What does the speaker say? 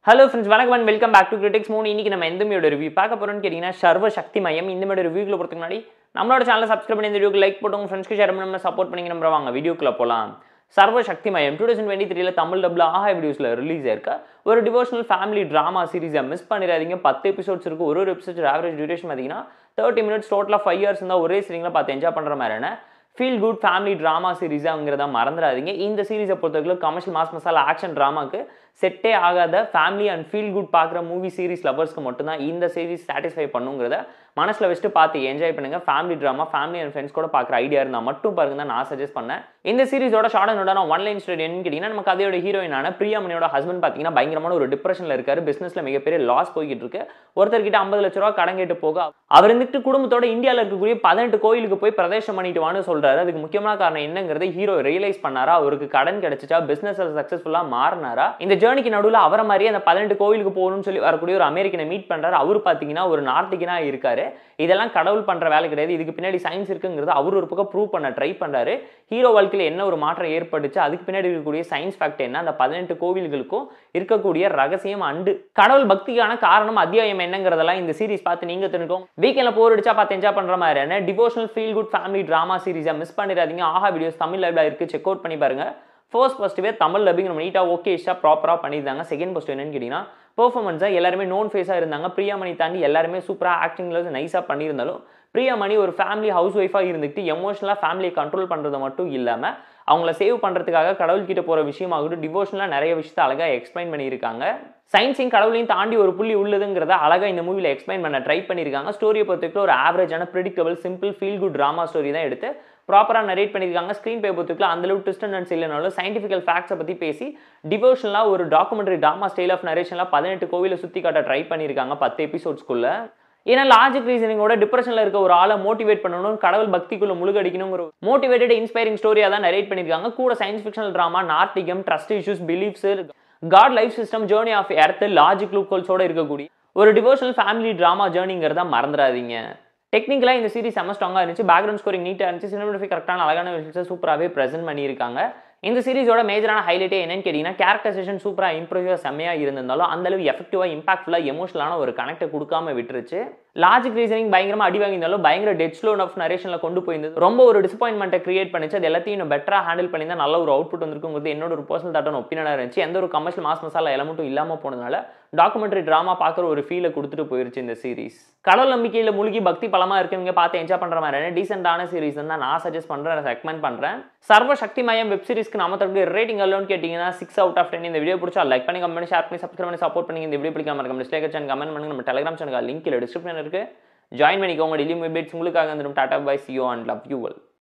hello friends வணக்கம் and welcome back to critics மூணு இன்னைக்கு நம்ம எந்த மீடியோட ரிவ்யூ பார்க்க போறோம்னு கேட்டிங்கன்னா சர்வ சக்தி மயம் இந்த மாதிரி ரிவ்யூக்குள்ள போகிறதுக்கு முன்னாடி நம்மளோட சேனலை சப்ஸ்கிரைப் பண்ணி இந்த வீடியோக்கு லைக் போட்டு உங்கள் ஃப்ரெண்ட்ஸ்க்கு ஷேர் பண்ணி நம்ம சப்போர்ட் பண்ணி நம்ம வாங்க வீடியோக்குள்ள போகலாம் சர்வ சக்தி மயம் டூ தௌசண்ட் டுவெண்ட்டி த்ரீல தமிழ் டபுள் ஆஹா வீடியோஸில் ரிலீஸ் ஆயிருக்க ஒரு டிவோஷனல் ஃபேமிலி ட்ராமா சீரிஸை மிஸ் பண்ணிடாதீங்க பத்து எபிசோட்ஸ் இருக்கு ஒரு ஒரு எபிசோட் ஆவரேஜ் டியூரேஷன் பார்த்தீங்கன்னா தேர்ட்டி மினிட்ஸ் டோட்டலாக ஃபைவ் இயர்ஸ் இருந்தால் ஒரே சீரிங்கில் பார்த்து என்ஜாய் பண்ணுற மாதிரியான ஃபீல் குட் ஃபேமிலி ட்ராமா சீரிஸாங்கிறத மறந்துடாதீங்க இந்த சீரிஸை பொறுத்தவரைக்கும் கமர்ஷியல் மாஸ் மசாலா ஆக்ஷன் ட்ராமாக்கு செட்டே ஆகாத ஃபேமிலி அண்ட் ஃபீல் குட் பார்க்குற மூவி சீரிஸ் லவர்ஸ்க்கு மட்டும்தான் இந்த சீரிஸ் சாட்டிஸ்ஃபை பண்ணுங்கிறத மனசில் வச்சுட்டு பார்த்து என்ஜாய் பண்ணுங்க family drama family and friends கூட பார்க்குற ஐடியா இருந்தால் மட்டும் பாருங்க தான் நான் சஜஸ்ட் பண்ணேன் இந்த சீரிஸோட ஷார்ட் அண்ட் நான் ஒன் லைன் ஸ்டோரி என்னன்னு கேட்டிங்கன்னா நம்ம கதையோட ஹீரோயினான பிரியாமணியோட ஹஸ்பண்ட் பார்த்தீங்கன்னா பயங்கரமான ஒரு டிப்ரெஷனில் இருக்காரு பிஸ்னஸில் மிகப்பெரிய லாஸ் போய்கிட்டு இருக்கு ஒருத்தர்கிட்ட ஐம்பது லட்ச ரூபா கடன் கேட்டு போக அவர் இருந்துட்டு குடும்பத்தோட இந்தியாவில் இருக்கக்கூடிய பதினெட்டு கோயிலுக்கு போய் பிரதேசம் பண்ணிட்டு வான்னு சொல்றாரு அதுக்கு முக்கியமான காரணம் என்னங்கிறத ஹீரோ ரியலைஸ் பண்ணாரா அவருக்கு கடன் கிடைச்சிச்சா பிசினஸ் சக்சஸ்ஃபுல்லாக மாறினாரா இந்த ஜேர்னிக்கு நடுவில் அவரை மாதிரியே அந்த பதினெட்டு கோயிலுக்கு போகணும்னு சொல்லி வரக்கூடிய ஒரு அமெரிக்கனை மீட் பண்றாரு அவர் பார்த்தீங்கன்னா ஒரு நார்த்திகனா இருக்காரு இதெல்லாம் கடவுள் பண்ற வேலை கிடையாது இதுக்கு பின்னாடி சயின்ஸ் இருக்குங்கிறத அவர் ஒரு பக்கம் ப்ரூவ் பண்ண ட்ரை பண்றாரு ஹீரோ வாழ்க்கையில் என்ன ஒரு மாற்றம் ஏற்பட்டுச்சு அதுக்கு பின்னாடி இருக்கக்கூடிய சயின்ஸ் ஃபேக்ட் என்ன அந்த பதினெட்டு கோவில்களுக்கும் இருக்கக்கூடிய ரகசியம் அண்டு கடவுள் பக்திக்கான காரணம் அத்தியாயம் என்னங்கிறதெல்லாம் இந்த சீரிஸ் பார்த்து நீங்க தெரிஞ்சுக்கோங்க வீக்கெண்ட்ல போர் அடிச்சா பார்த்து என்ஜாய் பண்ற மாதிரியான devotional feel good family drama சீரிஸை மிஸ் பண்ணிடாதீங்க ஆஹா வீடியோஸ் தமிழ் லைவ்ல இருக்கு செக் அவுட் பண்ணி பாருங்க ஃபர்ஸ்ட் ஃபர்ஸ்ட்டுவே தமிழ் டப்பிங் நம்ம நீட்டாக ஓகே இஷ்டா ப்ராப்பராக பண்ணியிருந்தாங்க செகண்ட் ஃபர்ஸ்ட் என்னன்னு கேட்டிங்கன்னா பெர்ஃபார்மன்ஸாக எல்லாருமே நோன் ஃபேஸாக இருந்தாங்க பிரியாமணி தாண்டி எல்லாருமே சூப்பராக ஆக்டிங்கில் நைஸாக பண்ணியிருந்தாலும் பிரியாமணி ஒரு ஃபேமிலி ஹவுஸ் ஒய்ஃபாக இருந்துக்கிட்டு எமோஷனலாக ஃபேமிலியை கண்ட்ரோல் பண்ணுறது மட்டும் இல்லாமல் அவங்கள சேவ் பண்ணுறதுக்காக கடவுள்கிட்ட போகிற விஷயமாகட்டும் டிவோஷனலாக நிறைய விஷயத்தை அழகாக எக்ஸ்பிளைன் பண்ணியிருக்காங்க சயின்ஸையும் கடவுளையும் தாண்டி ஒரு புள்ளி உள்ளதுங்கிறத அழகாக இந்த மூவியில் எக்ஸ்பிளைன் பண்ண ட்ரை பண்ணியிருக்காங்க ஸ்டோரியை பொறுத்தவரைக்கும் ஒரு ஆவரேஜான predictable simple feel good drama story தான் எடுத்து ப்ராப்பராக நரேட் பண்ணியிருக்காங்க ஸ்க்ரீன் பே பொறுத்துக்குள்ள அந்தளவு ட்விஸ்ட் அண்ட் இல்லைனாலும் சயின்டிஃபிக்கல் ஃபேக்ட்ஸை பற்றி பேசி டிவோஷனலாக ஒரு டாக்குமெண்ட்ரி ட்ராமா ஸ்டைல் ஆஃப் நரேஷன்லாம் பதினெட்டு கோவிலை சுற்றி காட்ட ட்ரை பண்ணியிருக்காங்க பத்து எபிசோட்ஸ்க்குள்ள ஏன்னா லாஜிக் ரீசனிங்கோட டிப்ரெஷனில் இருக்க ஒரு ஆளை மோட்டிவேட் பண்ணணும் கடவுள் பக்திக்குள்ள முழுகடிக்கணுங்கிற மோட்டிவேட்டட் இன்ஸ்பைரிங் ஸ்டோரியாக தான் நரேட் பண்ணியிருக்காங்க கூட சயின்ஸ் ஃபிக்ஷனல் ட்ராமா நார்த்திகம் trust issues beliefs God life system journey of earth logic லூக்கோல்ஸோட இருக்கக்கூடிய ஒரு டிவோஷனல் ஃபேமிலி ட்ராமா ஜேர்னிங்கிறத மறந்துடாதீங்க டெக்னிக்கலாக இந்த சீரிஸ் செம்ம ஸ்ட்ராங்காக இருந்துச்சு பேக்ரவுண்ட் ஸ்கோரிங் நீட்டாக இருந்துச்சு சினிமாட்டோஃபி கரெக்டான அழகான விஷயத்தை சூப்பராகவே ப்ரெசென்ட் பண்ணியிருக்காங்க இந்த சீரிஸோட மேஜரான ஹைலைட்டே என்னன்னு கேட்டிங்கன்னா கேரக்டரைசேஷன் சூப்பராக இம்ப்ரூவாக செம்மையாக இருந்திருந்தாலும் அந்தளவு எஃபெக்டிவாக இம்பாக்ட்ஃபுல்லாக எமோஷனலான ஒரு கனெக்டை கொடுக்காம விட்டுருச்சு லாஜிக் ரீசனிங் பயங்கரமாக அடி வாங்கியிருந்தாலும் பயங்கர டெட் ஸ்லோன் ஆஃப் நரேஷனில் கொண்டு போயிருந்தது ரொம்ப ஒரு டிசப்பாயின்மெண்ட்டை கிரியேட் பண்ணிச்சு அது எல்லாத்தையும் இன்னும் பெட்டராக ஹேண்டில் பண்ணி தான் நல்ல ஒரு அவுட்புட் வந்திருக்குங்கிறது என்னோட ஒரு பர்சனல் தாட்டான ஒப்பீனியனாக இருந்துச்சு எந்த ஒரு கமர்ஷியல் மாஸ் மசாலா எலமெண்ட்டும் இல்லாமல் போனதுனால டாக்குமெண்ட்ரி ட்ராமா பார்க்குற ஒரு ஃபீலை கொடுத்துட்டு போயிருச்சு இந்த சீரிஸ் கடவுள் நம்பிக்கையில் மூழ்கி பக்தி பலமாக இருக்கவங்க பார்த்து என்ஜாய் பண்ணுற மாதிரி டீசென்டான சீரிஸ் தான் நான் சஜஸ்ட் பண்ணுறேன் ரெக்கமெண்ட் பண்ணுறேன் சர்வ சக்தி மயம் வெப் சீரிஸ்க்கு நம்ம தரப்பு ரேட்டிங் எல்லோன்னு கேட்டிங்கன்னா சிக்ஸ் அவுட் ஆஃப் டென் இந்த வீடியோ பிடிச்சா லைக் பண்ணி கமெண்ட் ஷேர் பண்ணி சப்ஸ்கிரைப் பண்ணி சப்போர்ட் பண்ணி இந்த வீடியோ பிடிக்காம இருக்க டிஸ்லைக் சேனல் கமெண்ட் பண்ணுங்க நம்ம டெலிகிராம் சேனல் லிங்க் டிஸ்கிரிப்ஷன் இருக்கு ஜாயின் பண்ணிக்கோங்க டெய்லி மீபேட்ஸ் உங்களுக்காக வந்துடும் tata bye ciao and love you well